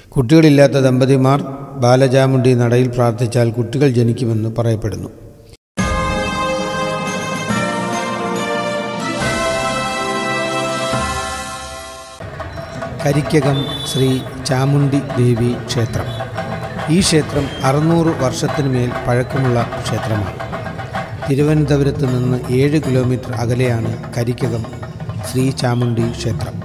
കുട്ടികളില്ലാത്ത ദമ്പതിമാർ ബാലചാമുണ്ടി നടയിൽ പ്രാർത്ഥിച്ചാൽ കുട്ടികൾ ജനിക്കുമെന്ന് പറയപ്പെടുന്നു കരിക്കകം ശ്രീ ചാമുണ്ടി ദേവി ക്ഷേത്രം ഈ ക്ഷേത്രം അറുന്നൂറ് വർഷത്തിനു മേൽ പഴക്കമുള്ള ക്ഷേത്രമാണ് തിരുവനന്തപുരത്ത് നിന്ന് ഏഴ് കിലോമീറ്റർ അകലെയാണ് കരിക്കകം ശ്രീ ചാമുണ്ടി ക്ഷേത്രം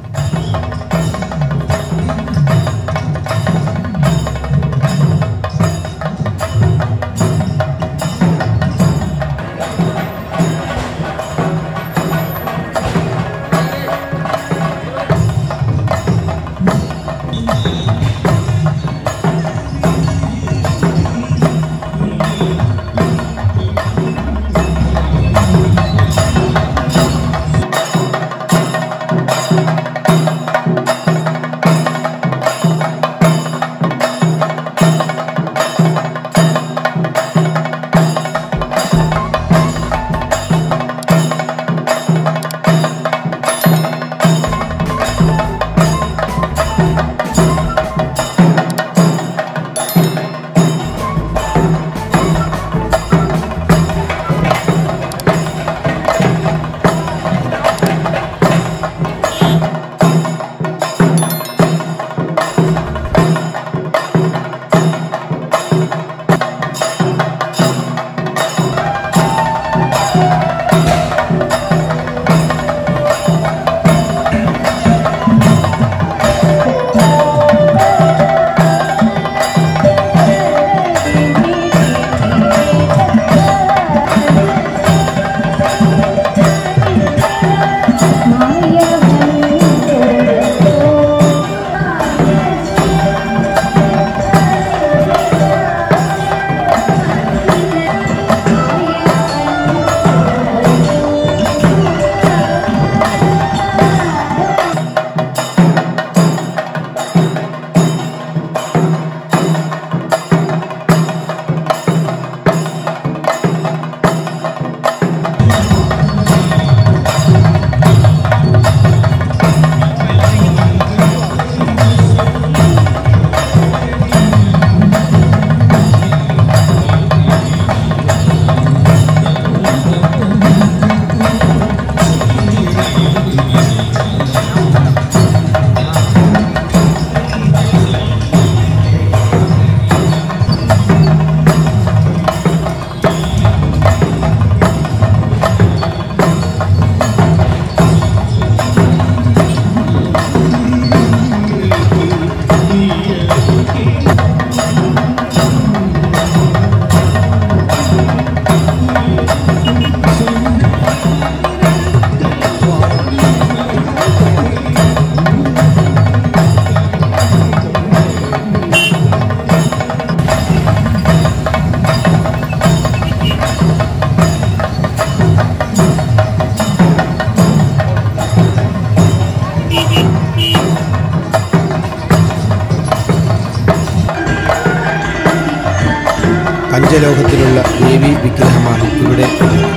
പഞ്ചലോകത്തിലുള്ള ദേവി വിഗ്രഹമാണ് ഇവിടെ ഉള്ളത്.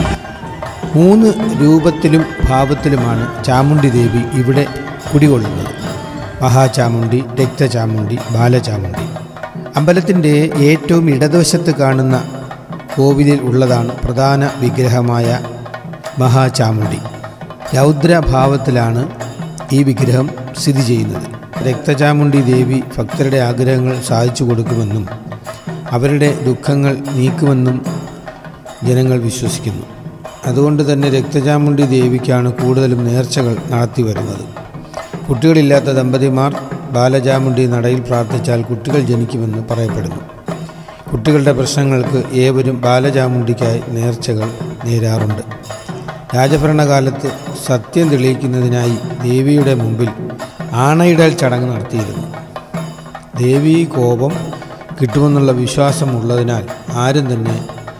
മൂന്ന് രൂപത്തിലും ഭാവത്തിലുമാണ് ചാമുണ്ടി ദേവി ഇവിടെ കുടികൊള്ളുന്നത് മഹാചാമുണ്ടി രക്തചാമുണ്ടി ബാലചാമുണ്ടി അമ്പലത്തിൻ്റെ ഏറ്റവും ഇടതുവശത്ത് കാണുന്ന കോവിലിൽ ഉള്ളതാണ് പ്രധാന വിഗ്രഹമായ മഹാചാമുണ്ടി രൗദ്രഭാവത്തിലാണ് ഈ വിഗ്രഹം സ്ഥിതി ചെയ്യുന്നത് രക്തചാമുണ്ടി ദേവി ഭക്തരുടെ ആഗ്രഹങ്ങൾ സാധിച്ചു കൊടുക്കുമെന്നും അവരുടെ ദുഃഖങ്ങൾ നീക്കുമെന്നും ജനങ്ങൾ വിശ്വസിക്കുന്നു അതുകൊണ്ട് തന്നെ രക്തചാമുണ്ടി ദേവിക്കാണ് കൂടുതലും നേർച്ചകൾ നടത്തി വരുന്നത് കുട്ടികളില്ലാത്ത ദമ്പതിമാർ ബാലചാമുണ്ടി നടയിൽ പ്രാർത്ഥിച്ചാൽ കുട്ടികൾ ജനിക്കുമെന്ന് പറയപ്പെടുന്നു കുട്ടികളുടെ പ്രശ്നങ്ങൾക്ക് ഏവരും ബാലചാമുണ്ടിക്കായി നേർച്ചകൾ നേരാറുണ്ട് രാജഭരണകാലത്ത് സത്യം തെളിയിക്കുന്നതിനായി ദേവിയുടെ മുമ്പിൽ ആണയിടൽ ചടങ്ങ് നടത്തിയിരുന്നു ദേവീ കോപം കിട്ടുമെന്നുള്ള വിശ്വാസമുള്ളതിനാൽ ആരും തന്നെ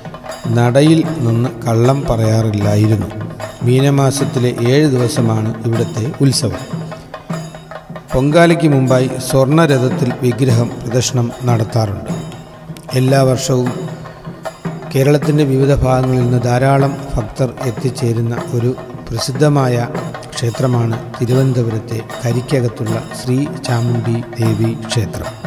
നടയിൽ നിന്ന് കള്ളം പറയാറില്ലായിരുന്നു മീനമാസത്തിലെ ഏഴ് ദിവസമാണ് ഇവിടുത്തെ ഉത്സവം പൊങ്കാലയ്ക്ക് മുമ്പായി സ്വർണ്ണരഥത്തിൽ വിഗ്രഹം പ്രദർശനം നടത്താറുണ്ട് എല്ലാ വർഷവും കേരളത്തിൻ്റെ വിവിധ ഭാഗങ്ങളിൽ നിന്ന് ധാരാളം ഭക്തർ എത്തിച്ചേരുന്ന ഒരു പ്രസിദ്ധമായ ക്ഷേത്രമാണ് തിരുവനന്തപുരത്തെ കരിക്കകത്തുള്ള ശ്രീ ചാമുണ്ഡി ദേവി ക്ഷേത്രം